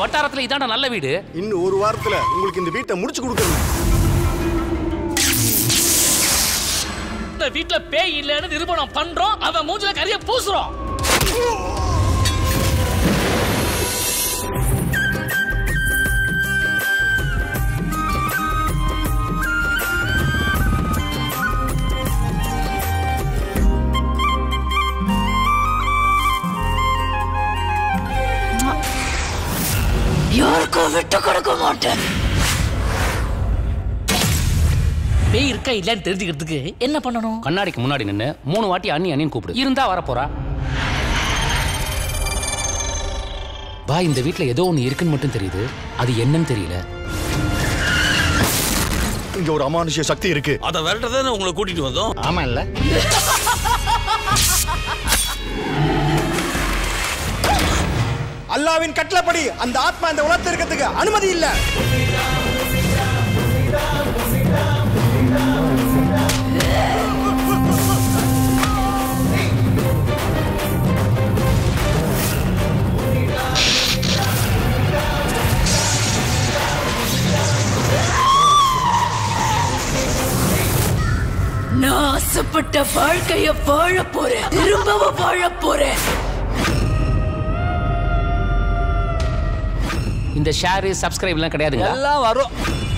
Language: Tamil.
வட்டாரத்துல இதான்டா நல்ல வீடு இன்னும் ஒரு வாரத்துல உங்களுக்கு இந்த வீட்டை முடிச்சு கொடுக்கணும் இந்த வீட்ல பேய் இல்லைன்னு நிரூபணம் பண்றோம் அவன் மூஞ்சில கரிய பூசுறோம் யாருக்கும் விட்டு கொடுக்க மாட்டேன் பேய் இருக்கா இல்லைன்னு தெரிஞ்சுக்கிறதுக்கு என்ன பண்ணணும் கண்ணாடிக்கு முன்னாடி நின்னு மூணு வாட்டி அண்ணி அண்ணின்னு கூப்பிடு இருந்தா வரப்போறா பா இந்த வீட்ல ஏதோ ஒண்ணு இருக்குன்னு மட்டும் தெரியுது அது என்னன்னு தெரியல இங்க ஒரு அமானுஷ்ய சக்தி இருக்கு அதை விரட்டதானே உங்களை கூட்டிட்டு வந்தோம் ஆமா இல்ல அல்லாவின் கட்டளைப்படி அந்த ஆத்மா இந்த உலகத்தில் இருக்கிறதுக்கு அனுமதி இல்ல நான் ஆசைப்பட்ட வாழ்க்கைய வாழ போறேன் திரும்பவும் வாழ போறேன் இந்த ஷேர் சப்ஸ்கிரைப் எல்லாம் கிடையாதுங்க எல்லாம் வரும்